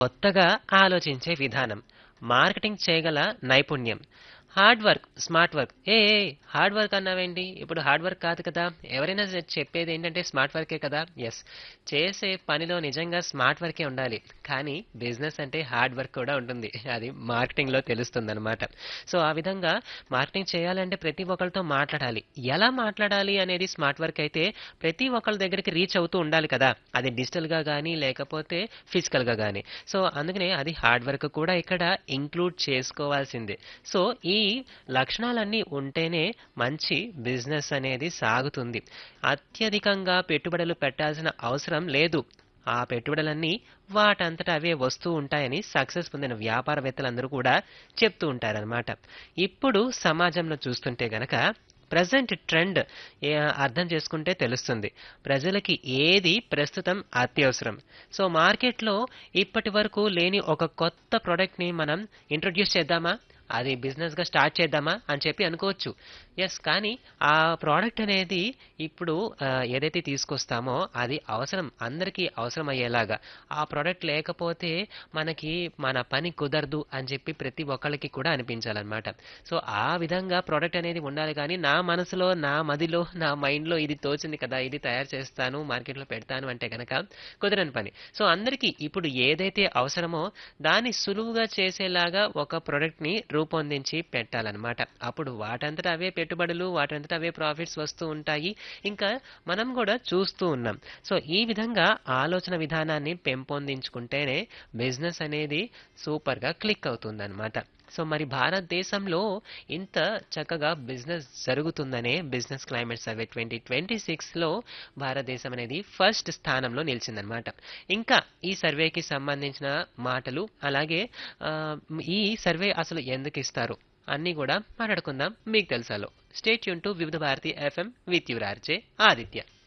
కొత్తగా ఆలోచించే విధానం మార్కెటింగ్ చేయగల నైపుణ్యం హార్డ్ వర్క్ స్మార్ట్ వర్క్ ఏ ఏ, హార్డ్ వర్క్ అన్నావేంటి ఇప్పుడు హార్డ్ వర్క్ కాదు కదా ఎవరైనా చె- చెప్పేది ఏంటంటే స్మార్ట్ వర్కే కదా ఎస్ చేసే పనిలో నిజంగా స్మార్ట్ వర్కే ఉండాలి కానీ బిజినెస్ అంటే హార్డ్ వర్క్ కూడా ఉంటుంది అది మార్కెటింగ్లో తెలుస్తుంది అనమాట సో ఆ విధంగా మార్కెటింగ్ చేయాలంటే ప్రతి ఒక్కరితో మాట్లాడాలి ఎలా మాట్లాడాలి అనేది స్మార్ట్ వర్క్ అయితే ప్రతి ఒక్కరి దగ్గరికి రీచ్ అవుతూ ఉండాలి కదా అది డిజిటల్గా కానీ లేకపోతే ఫిజికల్గా కానీ సో అందుకనే అది హార్డ్ వర్క్ కూడా ఇక్కడ ఇంక్లూడ్ చేసుకోవాల్సిందే సో ఈ లక్షణాలన్నీ ఉంటేనే మంచి బిజినెస్ అనేది సాగుతుంది అత్యధికంగా పెట్టుబడులు పెట్టాల్సిన అవసరం లేదు ఆ పెట్టుబడులన్నీ వాటంతట అవే వస్తూ ఉంటాయని సక్సెస్ పొందిన వ్యాపారవేత్తలందరూ కూడా చెప్తూ ఉంటారనమాట ఇప్పుడు సమాజంలో చూస్తుంటే గనక ప్రజెంట్ ట్రెండ్ అర్థం చేసుకుంటే తెలుస్తుంది ప్రజలకి ఏది ప్రస్తుతం అత్యవసరం సో మార్కెట్లో ఇప్పటి వరకు లేని ఒక కొత్త ప్రోడక్ట్ని మనం ఇంట్రొడ్యూస్ చేద్దామా అది బిజినెస్గా స్టార్ట్ చేద్దామా అని చెప్పి అనుకోవచ్చు ఎస్ కానీ ఆ ప్రోడక్ట్ అనేది ఇప్పుడు ఆ, ఏదైతే తీసుకొస్తామో అది అవసరం అందరికీ అవసరం అయ్యేలాగా ఆ ప్రోడక్ట్ లేకపోతే మనకి మన పని కుదరదు అని చెప్పి ప్రతి ఒక్కళ్ళకి కూడా అనిపించాలన్నమాట సో ఆ విధంగా ప్రోడక్ట్ అనేది ఉండాలి కానీ నా మనసులో నా మదిలో నా మైండ్లో ఇది తోచింది కదా ఇది తయారు చేస్తాను మార్కెట్లో పెడతాను అంటే కనుక కుదరని పని సో అందరికీ ఇప్పుడు ఏదైతే అవసరమో దాన్ని సులువుగా చేసేలాగా ఒక ప్రోడక్ట్ని రూపొందించి పెట్టాలన్నమాట అప్పుడు వాటంతట అవే పెట్టుబడులు వాటంతట అవే ప్రాఫిట్స్ వస్తూ ఉంటాయి ఇంకా మనం కూడా చూస్తూ ఉన్నాం సో ఈ విధంగా ఆలోచన విధానాన్ని పెంపొందించుకుంటేనే బిజినెస్ అనేది సూపర్గా క్లిక్ అవుతుందన్నమాట సో మరి భారతదేశంలో ఇంత చక్కగా బిజినెస్ జరుగుతుందనే business climate survey twenty twenty సిక్స్లో భారతదేశం అనేది ఫస్ట్ స్థానంలో నిలిచిందనమాట ఇంకా ఈ సర్వేకి సంబంధించిన మాటలు అలాగే ఆ, ఈ సర్వే అసలు ఎందుకు ఇస్తారు అన్నీ కూడా మాట్లాడుకుందాం మీకు తెలుసాలో state stay tuned to Vividh Bharati FM with your RJ Aditya